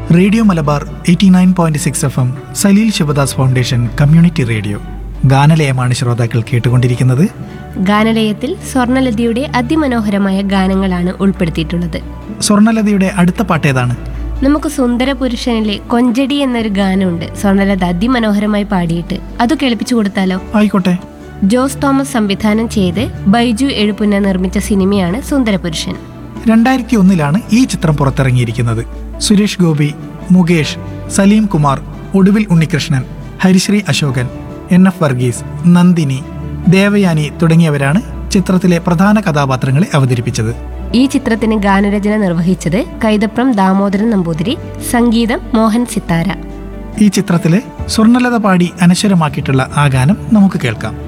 radio Malabar eighty nine point six F M Saleel Sivadas foundation community radio ഗാനലയമാണ് ശ്രോതാക്കൾ കേട്ടുകൊണ്ടിരിക്കുന്നത് ഗാനലയത്തിൽ സ്വർണലതയുടെ അതിമനോഹരമായ ഗാനങ്ങളാണ് ഉൾപ്പെടുത്തിയിട്ടുള്ളത് സ്വർണലതയുടെ അടുത്ത പാട്ട് ഏതാണ് നമുക്ക് സുന്ദര പുരുഷനിലെ കൊഞ്ചടി എന്നൊരു ഗാനമുണ്ട് സ്വർണലത അതിമനോഹരമായി പാടിയിട്ട് അത് കേൾപ്പിച്ചു കൊടുത്താലോ ആയിക്കോട്ടെ ജോസ് തോമസ് സംവിധാനം ചെയ്ത് ബൈജു എഴുപുന്ന നിർമ്മിച്ച സിനിമയാണ് സുന്ദരപുരുഷൻ രണ്ടായിരത്തി ഒന്നിലാണ് ഈ ചിത്രം പുറത്തിറങ്ങിയിരിക്കുന്നത് സുരേഷ് ഗോപി മുകേഷ് സലീം കുമാർ ഒടുവിൽ ഉണ്ണികൃഷ്ണൻ ഹരിശ്രീ അശോകൻ എൻ എഫ് വർഗീസ് നന്ദിനി ദേവയാനി തുടങ്ങിയവരാണ് ചിത്രത്തിലെ പ്രധാന കഥാപാത്രങ്ങളെ അവതരിപ്പിച്ചത് ഈ ചിത്രത്തിന് ഗാനരചന നിർവഹിച്ചത് കൈതപ്രം ദാമോദരൻ നമ്പൂതിരി സംഗീതം മോഹൻ സിത്താര ഈ ചിത്രത്തിലെ സ്വർണ്ണലത പാടി അനശ്വരമാക്കിയിട്ടുള്ള ആ ഗാനം നമുക്ക് കേൾക്കാം